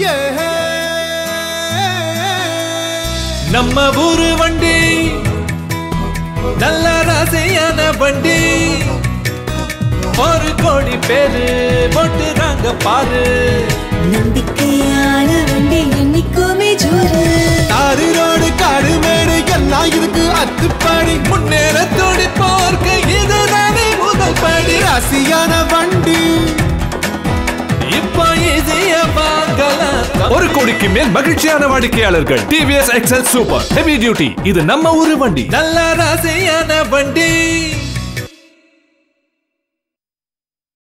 நம்ம ஊரு வண்டி நல்ல ராசியான வண்டி ஒரு கோடி பேரு போட்டுறாங்க பாரு நம்பிக்கையான வண்டி என்னைக்குமே ஜோரு ஆறு ரோடு காடு மேடு எல்லாம் இருக்கு அத்துப்பாடி முன்னேற துடிப்போர்க்கு இதுதானே முதல் படி ராசியான வண்டி இப்போ ஈஸியா வாங்கலாம் ஒரு கோடிக்கு மேல் மகிழ்ச்சியான வாடிக்கையாளர்கள் TVS XL super heavy duty இது நம்ம ஊரு வண்டி நல்ல ராசியான வண்டி